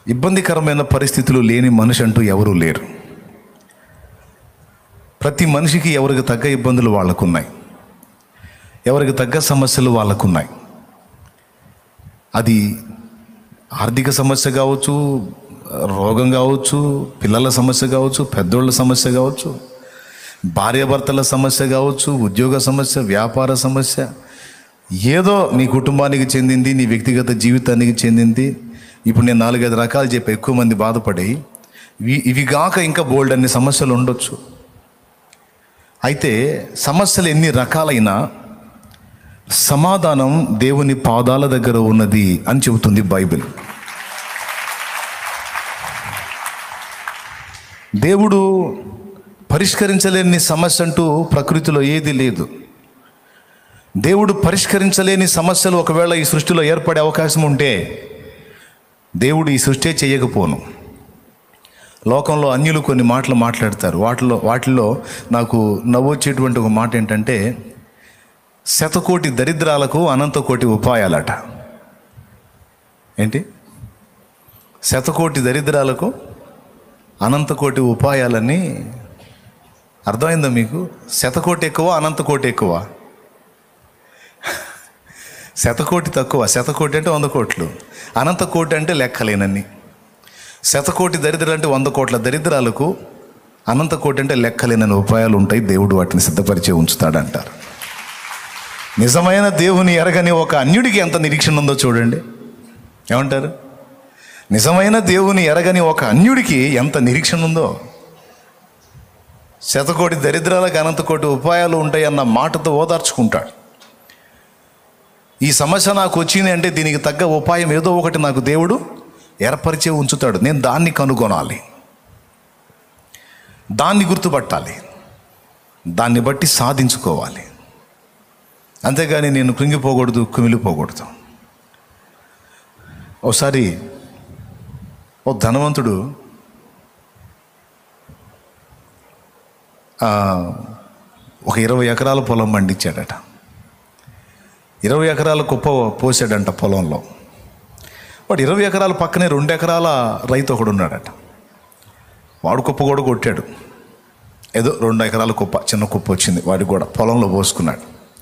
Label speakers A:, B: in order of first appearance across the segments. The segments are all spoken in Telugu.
A: ఇబ్బందికరమైన పరిస్థితులు లేని మనిషి అంటూ ఎవరూ లేరు ప్రతి మనిషికి ఎవరికి తగ్గ ఇబ్బందులు వాళ్ళకున్నాయి ఎవరికి తగ్గ సమస్యలు వాళ్ళకున్నాయి అది ఆర్థిక సమస్య కావచ్చు రోగం కావచ్చు పిల్లల సమస్య కావచ్చు పెద్దోళ్ళ సమస్య కావచ్చు భార్యాభర్తల సమస్య కావచ్చు ఉద్యోగ సమస్య వ్యాపార సమస్య ఏదో నీ కుటుంబానికి చెందింది నీ వ్యక్తిగత జీవితానికి చెందింది ఇప్పుడు నేను నాలుగైదు రకాలు చెప్పి ఎక్కువ మంది బాధపడి ఇవి ఇవి కాక ఇంకా బోల్డ్ అన్ని సమస్యలు ఉండొచ్చు అయితే సమస్యలు ఎన్ని రకాలైనా సమాధానం దేవుని పాదాల దగ్గర ఉన్నది అని చెబుతుంది బైబిల్ దేవుడు పరిష్కరించలేని సమస్య అంటూ ప్రకృతిలో ఏది లేదు దేవుడు పరిష్కరించలేని సమస్యలు ఒకవేళ ఈ సృష్టిలో ఏర్పడే అవకాశం ఉంటే దేవుడు ఈ సృష్టి చేయకపోను లోకంలో అన్యులు కొన్ని మాటలు మాట్లాడతారు వాటిలో వాటిల్లో నాకు నవ్వొచ్చేటువంటి ఒక మాట ఏంటంటే శతకోటి దరిద్రాలకు అనంత కోటి ఉపాయాలట ఏంటి శతకోటి దరిద్రాలకు అనంత కోటి ఉపాయాలని అర్థమైందా మీకు శతకోటి ఎక్కువ అనంత కోటి ఎక్కువ శతకోటి తక్కువ శతకోటి అంటే వంద కోట్లు అనంత కోటి అంటే లెక్కలేనన్ని శతకోటి దరిద్రాలు అంటే వంద కోట్ల దరిద్రాలకు అనంత కోటి అంటే లెక్కలేనని ఉపాయాలు ఉంటాయి దేవుడు వాటిని సిద్ధపరిచే ఉంచుతాడంటారు నిజమైన దేవుని ఎరగని ఒక అన్యుడికి ఎంత నిరీక్షణ ఉందో చూడండి ఏమంటారు నిజమైన దేవుని ఎరగని ఒక అన్యుడికి ఎంత నిరీక్షణ ఉందో శతకోటి దరిద్రాలకు అనంతకోటి ఉపాయాలు ఉంటాయి అన్న మాటతో ఓదార్చుకుంటాడు ఈ సమస్య నాకు వచ్చింది అంటే దీనికి తగ్గ ఉపాయం ఏదో ఒకటి నాకు దేవుడు ఏర్పరిచే ఉంచుతాడు నేను దాన్ని కనుగొనాలి దాన్ని గుర్తుపట్టాలి దాన్ని బట్టి సాధించుకోవాలి అంతేగాని నేను కృంగిపోకూడదు కుమిలిపోకూడదు ఒకసారి ఓ ధనవంతుడు ఆ, ఒక ఇరవై ఎకరాల పొలం పండించాడట ఇరవై ఎకరాల కుప్ప పోసాడంట పొలంలో వాడు ఇరవై ఎకరాల పక్కనే రెండు ఎకరాల రైతు ఒకడు ఉన్నాడట వాడు కుప్ప కూడా కొట్టాడు ఏదో రెండు ఎకరాల కుప్ప చిన్న కుప్ప వచ్చింది వాడికి కూడా పొలంలో పోసుకున్నాడు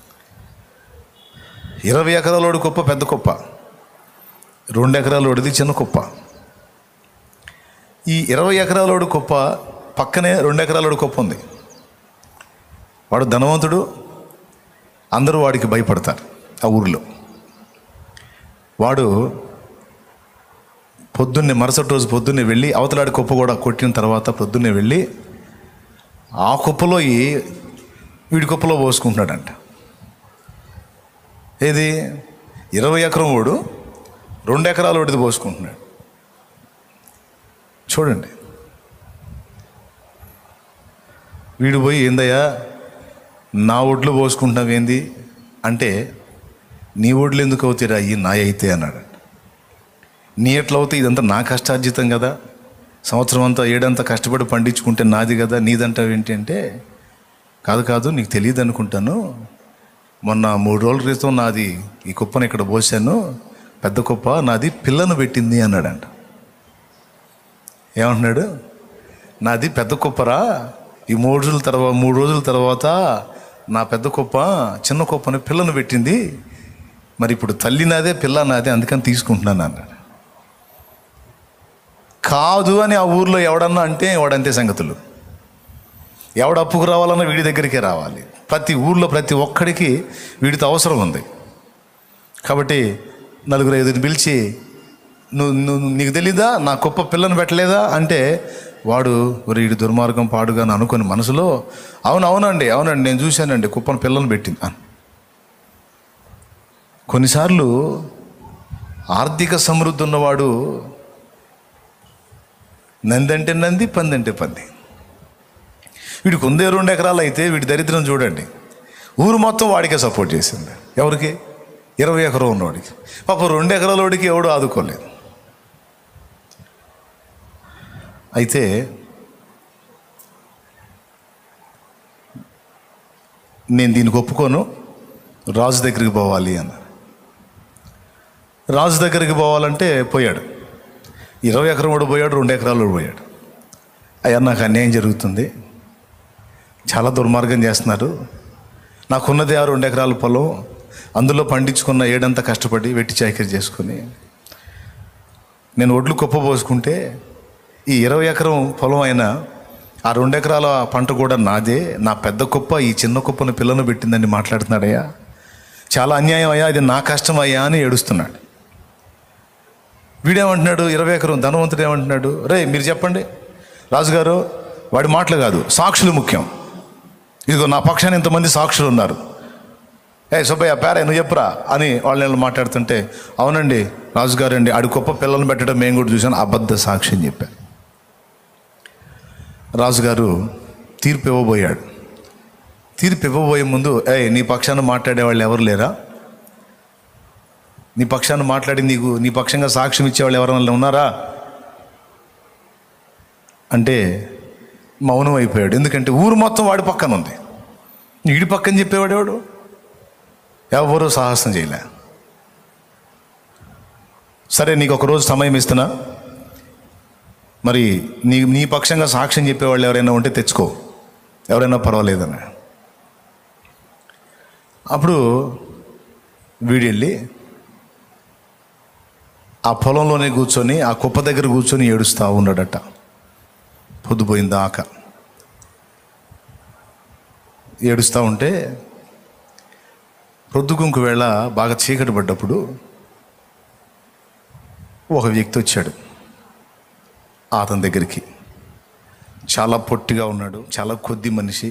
A: ఇరవై ఎకరాలోడి కుప్ప పెద్ద కుప్ప రెండు ఎకరాలోడిది చిన్న కుప్ప ఈ ఇరవై ఎకరాలోడి కుప్ప పక్కనే రెండు ఎకరాలోడి కుప్ప ఉంది వాడు ధనవంతుడు అందరూ వాడికి భయపడతారు ఆ ఊరిలో వాడు పొద్దున్నే మరుసటి రోజు పొద్దున్నే వెళ్ళి అవతలాడి కుప్ప కూడా కొట్టిన తర్వాత పొద్దున్నే వెళ్ళి ఆ కుప్పలో ఈ వీడి కుప్పలో పోసుకుంటున్నాడంట ఏది ఇరవై ఎకరం వాడు రెండు ఎకరాల వాడిది పోసుకుంటున్నాడు చూడండి వీడు పోయి ఏందయ్యా నా ఒడ్లు పోసుకుంటున్నావు ఏంది అంటే నీ ఒడ్లు ఎందుకు అవుతారా ఈ నా అయితే అన్నాడు నీ ఎట్లా అవుతాయి ఇదంతా నా కష్టార్జితం కదా సంవత్సరం అంతా ఏడంతా కష్టపడి పండించుకుంటే నాది కదా నీదంటావు ఏంటి అంటే కాదు కాదు నీకు తెలియదు అనుకుంటాను మొన్న మూడు రోజుల క్రితం నాది ఈ కుప్పను ఇక్కడ పోసాను పెద్ద కుప్ప నాది పిల్లను పెట్టింది అన్నాడంట ఏమంటున్నాడు నాది పెద్ద కుప్పరా ఈ మూడు రోజుల తర్వాత మూడు రోజుల తర్వాత నా పెద్ద కుప్ప చిన్న కుప్పని పిల్లను పెట్టింది మరి ఇప్పుడు తల్లి నాదే పిల్ల నాదే అందుకని తీసుకుంటున్నాను అన్నాడు కాదు అని ఆ ఊర్లో ఎవడన్నా అంటే వాడంతే సంగతులు ఎవడు అప్పుకు రావాలన్నా వీడి దగ్గరికే రావాలి ప్రతి ఊర్లో ప్రతి ఒక్కడికి వీడితో అవసరం ఉంది కాబట్టి నలుగురు ఐదుని పిలిచి నువ్వు నువ్వు నీకు తెలీదా నా కుప్ప పిల్లను పెట్టలేదా అంటే వాడు "ఒరే, వీడి దుర్మార్గం పాడుగా అని అనుకుని మనసులో అవును అవునండి అవునండి నేను చూశానండి కుప్పను పిల్లను పెట్టింది అని కొన్నిసార్లు ఆర్థిక సమృద్ధి ఉన్నవాడు నందంటే నంది పందంటే పంది వీడికి ఉందే రెండు ఎకరాలు అయితే వీడి దరిద్రం చూడండి ఊరు మొత్తం వాడికే సపోర్ట్ చేసింది ఎవరికి ఇరవై ఎకరం ఉన్నవాడికి పాప రెండు ఎకరాల వాడికి ఎవడు ఆదుకోలేదు అయితే నేను దీనికి ఒప్పుకోను రాజు దగ్గరికి పోవాలి అన్న రాజు దగ్గరికి పోవాలంటే పోయాడు ఇరవై ఎకరం కూడా పోయాడు రెండు ఎకరాలు కూడా పోయాడు అయ్యా నాకు అన్యాయం జరుగుతుంది చాలా దుర్మార్గం చేస్తున్నారు నాకున్నది ఆ రెండు ఎకరాల పొలం అందులో పండించుకున్న ఏడంతా కష్టపడి వెట్టి చాకరీ చేసుకుని నేను ఒడ్లు కుప్ప పోసుకుంటే ఈ ఇరవై ఎకరం పొలం అయినా ఆ రెండు ఎకరాల పంట కూడా నాదే నా పెద్ద కుప్ప ఈ చిన్న కుప్పను పిల్లను పెట్టిందని మాట్లాడుతున్నాడయ్యా చాలా అన్యాయం అయ్యా ఇది నా కష్టం అయ్యా అని ఏడుస్తున్నాడు వీడేమంటున్నాడు ఇరవై ఎకరం ధనవంతుడు ఏమంటున్నాడు రే మీరు చెప్పండి రాజుగారు వాడి మాటలు కాదు సాక్షులు ముఖ్యం ఇదిగో నా పక్షాన్ని ఇంతమంది సాక్షులు ఉన్నారు ఏ సుబ్బయ్య పేరే నువ్వు చెప్పురా అని వాళ్ళు మాట్లాడుతుంటే అవునండి రాజుగారు అండి ఆడి గొప్ప పిల్లల్ని పెట్టడం మేము కూడా చూసాను అబద్ధ సాక్షి అని చెప్పారు రాజుగారు తీర్పు ఇవ్వబోయాడు తీర్పు ఇవ్వబోయే ముందు ఏ నీ పక్షాన మాట్లాడే వాళ్ళు ఎవరు లేరా నీ పక్షాన మాట్లాడి నీకు నీ పక్షంగా సాక్ష్యం ఇచ్చేవాళ్ళు ఎవరైనా ఉన్నారా అంటే మౌనం అయిపోయాడు ఎందుకంటే ఊరు మొత్తం వాడి పక్కన ఉంది ఈడి పక్కన చెప్పేవాడు ఎవడు ఎవరూ సాహసం చేయలే సరే నీకు ఒక రోజు సమయం ఇస్తున్నా మరి నీ నీ పక్షంగా సాక్ష్యం చెప్పేవాళ్ళు ఎవరైనా ఉంటే తెచ్చుకో ఎవరైనా పర్వాలేదని అప్పుడు వీడు వెళ్ళి ఆ పొలంలోనే కూర్చొని ఆ కుప్ప దగ్గర కూర్చొని ఏడుస్తూ ఉన్నాడట పొద్దుపోయిన దాకా ఏడుస్తూ ఉంటే ప్రొద్దుగుంకు వేళ బాగా చీకటి పడ్డప్పుడు ఒక వ్యక్తి వచ్చాడు అతని దగ్గరికి చాలా పొట్టిగా ఉన్నాడు చాలా కొద్ది మనిషి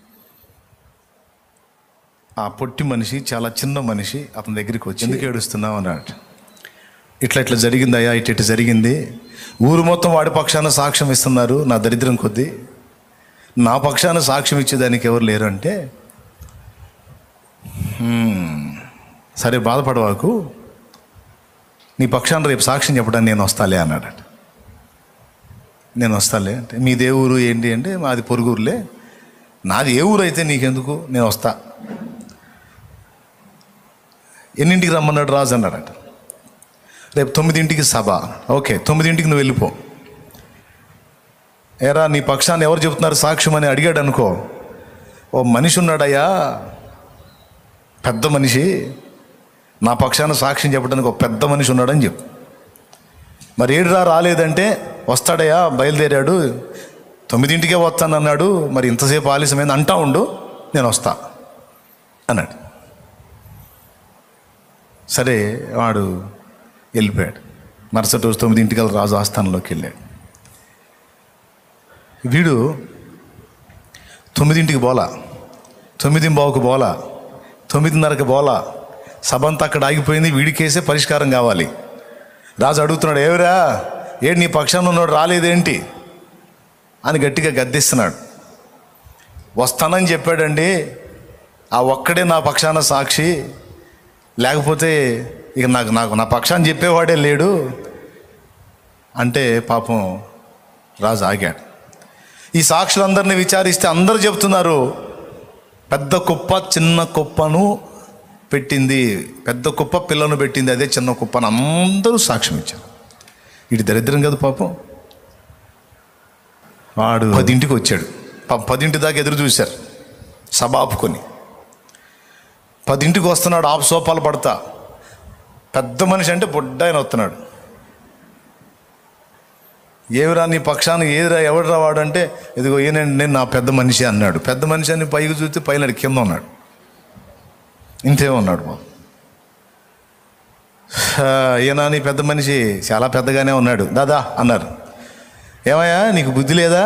A: ఆ పొట్టి మనిషి చాలా చిన్న మనిషి అతని దగ్గరికి వచ్చి ఎందుకు ఏడుస్తున్నావు అన్నాడు ఇట్లా ఇట్లా జరిగిందయ్యా ఇటు ఇటు జరిగింది ఊరు మొత్తం వాడి పక్షాన సాక్ష్యం ఇస్తున్నారు నా దరిద్రం కొద్దీ నా పక్షాన సాక్ష్యం ఇచ్చేదానికి ఎవరు లేరు అంటే "హ్మ్, సరే బాధపడవాకు నీ పక్షాన రేపు సాక్ష్యం చెప్పడానికి నేను వస్తాలే అన్నాడు నేను వస్తాలే అంటే మీ ఏ ఊరు ఏంటి అంటే మాది పొరుగురులే నాది ఏ ఊరు అయితే నీకెందుకు నేను వస్తా ఎన్నింటికి రమ్మన్నాడు రాజు అన్నాడట రేపు తొమ్మిదింటికి సభ ఓకే తొమ్మిదింటికి నువ్వు వెళ్ళిపో ఏరా నీ పక్షాన్ని ఎవరు చెబుతున్నారు సాక్ష్యం అని అడిగాడు అనుకో ఓ మనిషి ఉన్నాడయ్యా పెద్ద మనిషి నా పక్షాన సాక్ష్యం చెప్పడానికి ఒక పెద్ద మనిషి ఉన్నాడని చెప్పు మరి ఏడురా రాలేదంటే వస్తాడయ్యా బయలుదేరాడు తొమ్మిదింటికే వస్తానన్నాడు మరి ఇంతసేపు ఆలస్యమైంది అంటా ఉండు నేను వస్తా అన్నాడు సరే వాడు వెళ్ళిపోయాడు మరుసటి రోజు తొమ్మిదింటికల్ రాజు ఆస్థానంలోకి వెళ్ళాడు వీడు తొమ్మిదింటికి బోలా తొమ్మిది బావుకు బోలా తొమ్మిదిన్నరకి బోలా సభ అంతా అక్కడ ఆగిపోయింది వీడికేసే పరిష్కారం కావాలి రాజు అడుగుతున్నాడు ఏవిరా ఏడు నీ పక్షాన ఉన్నాడు రాలేదేంటి అని గట్టిగా గద్దిస్తున్నాడు వస్తానని చెప్పాడండి ఆ ఒక్కడే నా పక్షాన సాక్షి లేకపోతే ఇక నాకు నాకు నా పక్షాన్ని చెప్పేవాడే లేడు అంటే పాపం రాజు ఆగాడు ఈ సాక్షులందరినీ విచారిస్తే అందరూ చెప్తున్నారు పెద్ద కుప్ప చిన్న కుప్పను పెట్టింది పెద్ద కుప్ప పిల్లను పెట్టింది అదే చిన్న కుప్ప అని అందరూ సాక్ష్యం ఇచ్చారు ఇటు దరిద్రం కదా పాపం వాడు పదింటికి వచ్చాడు పాపం పదింటి దాకా ఎదురు చూశారు సభ ఆపుకొని పదింటికి వస్తున్నాడు ఆపు సోపాలు పడతా పెద్ద మనిషి అంటే బొడ్డ ఆయన వస్తున్నాడు ఏమిరా నీ పక్షాన ఏదిరా ఎవడురా వాడు అంటే ఇదిగో ఈయనండి నేను నా పెద్ద మనిషి అన్నాడు పెద్ద మనిషి అని పైకి చూస్తే పైన కింద ఉన్నాడు ఇంతే ఉన్నాడు బాబు "హా, ఈయన నీ పెద్ద మనిషి చాలా పెద్దగానే ఉన్నాడు దాదా అన్నారు ఏమయ్యా నీకు బుద్ధి లేదా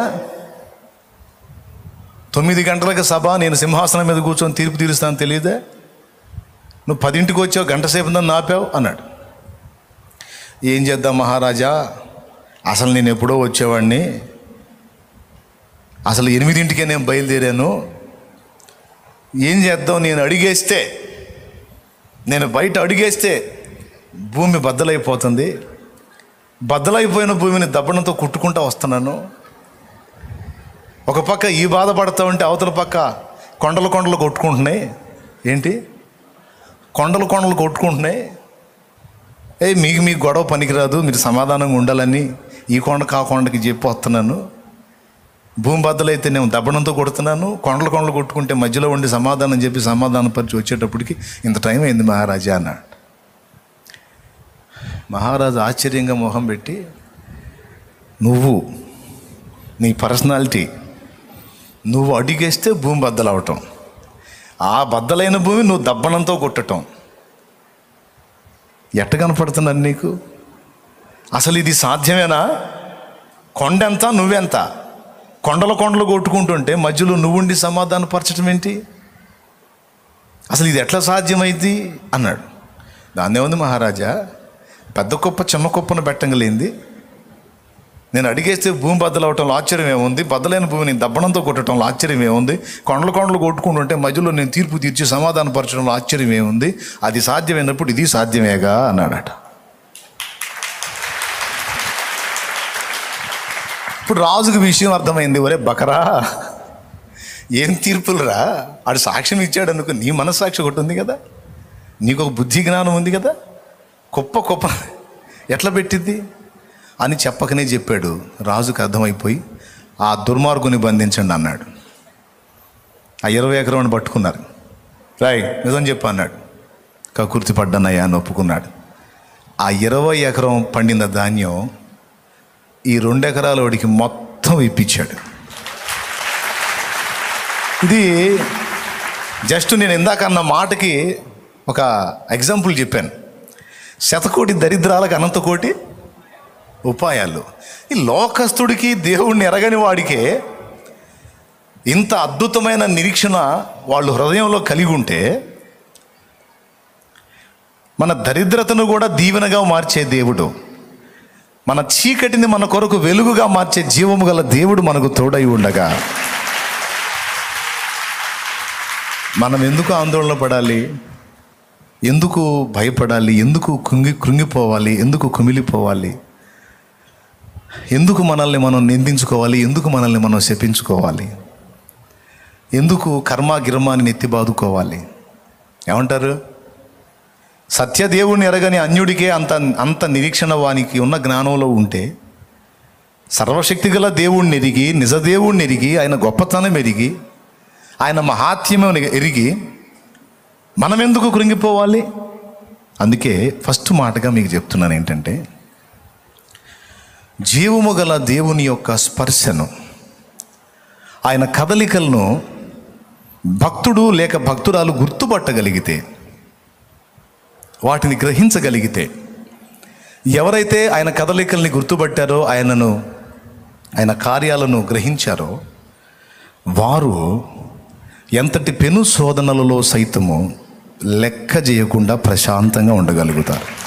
A: తొమ్మిది గంటలకు సభ నేను సింహాసనం మీద కూర్చొని తీర్పు తీరుస్తాను తెలియదే నువ్వు పదింటికి వచ్చావు గంట సేపు నన్ను ఆపావు అన్నాడు ఏం చేద్దాం మహారాజా అసలు నేను ఎప్పుడో వచ్చేవాడిని అసలు ఎనిమిదింటికే నేను బయలుదేరాను ఏం చేద్దాం నేను అడిగేస్తే నేను బయట అడిగేస్తే భూమి బద్దలైపోతుంది బద్దలైపోయిన భూమిని దబ్బడంతో కుట్టుకుంటా వస్తున్నాను ఒక పక్క ఈ బాధపడతా ఉంటే అవతల పక్క కొండలు కొండలు కొట్టుకుంటున్నాయి ఏంటి కొండలు కొండలు కొట్టుకుంటున్నాయి ఏ మీకు మీకు గొడవ పనికిరాదు మీరు సమాధానంగా ఉండాలని ఈ కొండ కా కొండకి చెప్పి వస్తున్నాను భూమి బద్దలైతే నేను దబ్బడంతో కొడుతున్నాను కొండలు కొండలు కొట్టుకుంటే మధ్యలో ఉండి సమాధానం చెప్పి సమాధానం పరిచి వచ్చేటప్పటికి ఇంత టైం అయింది మహారాజా అన్నాడు మహారాజు ఆశ్చర్యంగా మొహం పెట్టి నువ్వు నీ పర్సనాలిటీ నువ్వు అడిగేస్తే భూమి బద్దలవటం ఆ బద్దలైన భూమి నువ్వు దబ్బనంతో కొట్టటం ఎట్ట కనపడుతున్నాను నీకు అసలు ఇది సాధ్యమేనా కొండెంత నువ్వెంత కొండల కొండలు కొట్టుకుంటుంటే మధ్యలో నువ్వుండి సమాధానపరచడం ఏంటి అసలు ఇది ఎట్లా సాధ్యమైంది అన్నాడు దాన్నే ఉంది మహారాజా పెద్ద కుప్ప చిన్న కుప్పను పెట్టంగలేంది నేను అడిగేస్తే భూమి బద్దలవటంలో ఆశ్చర్యం ఏముంది బద్దలైన భూమిని దబ్బనంతో కొట్టడంలో ఆశ్చర్యం ఏముంది కొండలు కొండలు కొట్టుకుంటుంటే మధ్యలో నేను తీర్పు తీర్చి సమాధాన పరచడంలో ఆశ్చర్యం ఏముంది అది సాధ్యమైనప్పుడు ఇది సాధ్యమేగా అన్నాడట ఇప్పుడు రాజుకు విషయం అర్థమైంది ఒరే బకరా ఏం తీర్పులురా ఆడు సాక్ష్యం ఇచ్చాడు అనుకో నీ మనస్సాక్షి ఒకటి ఉంది కదా నీకు ఒక బుద్ధి జ్ఞానం ఉంది కదా కుప్ప కుప్ప ఎట్లా పెట్టింది అని చెప్పకనే చెప్పాడు రాజుకు అర్థమైపోయి ఆ దుర్మార్గుని బంధించండి అన్నాడు ఆ ఇరవై ఎకరం పట్టుకున్నారు రాయ్ నిజం చెప్పు అన్నాడు కకుర్తి పడ్డానయ్యా అని ఒప్పుకున్నాడు ఆ ఇరవై ఎకరం పండిన ధాన్యం ఈ రెండు ఎకరాల వాడికి మొత్తం ఇప్పించాడు ఇది జస్ట్ నేను ఇందాక అన్న మాటకి ఒక ఎగ్జాంపుల్ చెప్పాను శతకోటి దరిద్రాలకు అనంతకోటి ఉపాయాలు ఈ లోకస్తుడికి దేవుణ్ణి ఎరగని వాడికే ఇంత అద్భుతమైన నిరీక్షణ వాళ్ళు హృదయంలో కలిగి ఉంటే మన దరిద్రతను కూడా దీవెనగా మార్చే దేవుడు మన చీకటిని మన కొరకు వెలుగుగా మార్చే జీవము గల దేవుడు మనకు తోడై ఉండగా మనం ఎందుకు ఆందోళన పడాలి ఎందుకు భయపడాలి ఎందుకు కృంగి కృంగిపోవాలి ఎందుకు కుమిలిపోవాలి ఎందుకు మనల్ని మనం నిందించుకోవాలి ఎందుకు మనల్ని మనం శపించుకోవాలి ఎందుకు కర్మ గిర్మాని నెత్తి బాదుకోవాలి ఏమంటారు సత్యదేవుని ఎరగని అన్యుడికే అంత అంత నిరీక్షణ వానికి ఉన్న జ్ఞానంలో ఉంటే సర్వశక్తి గల దేవుణ్ణి ఎరిగి నిజదేవుణ్ణి ఎరిగి ఆయన గొప్పతనం ఎరిగి ఆయన మహాత్మ్యం ఎరిగి మనం ఎందుకు కృంగిపోవాలి అందుకే ఫస్ట్ మాటగా మీకు చెప్తున్నాను ఏంటంటే జీవము గల దేవుని యొక్క స్పర్శను ఆయన కదలికలను భక్తుడు లేక భక్తురాలు గుర్తుపట్టగలిగితే వాటిని గ్రహించగలిగితే ఎవరైతే ఆయన కదలికల్ని గుర్తుపట్టారో ఆయనను ఆయన కార్యాలను గ్రహించారో వారు ఎంతటి పెను శోధనలలో సైతము లెక్క చేయకుండా ప్రశాంతంగా ఉండగలుగుతారు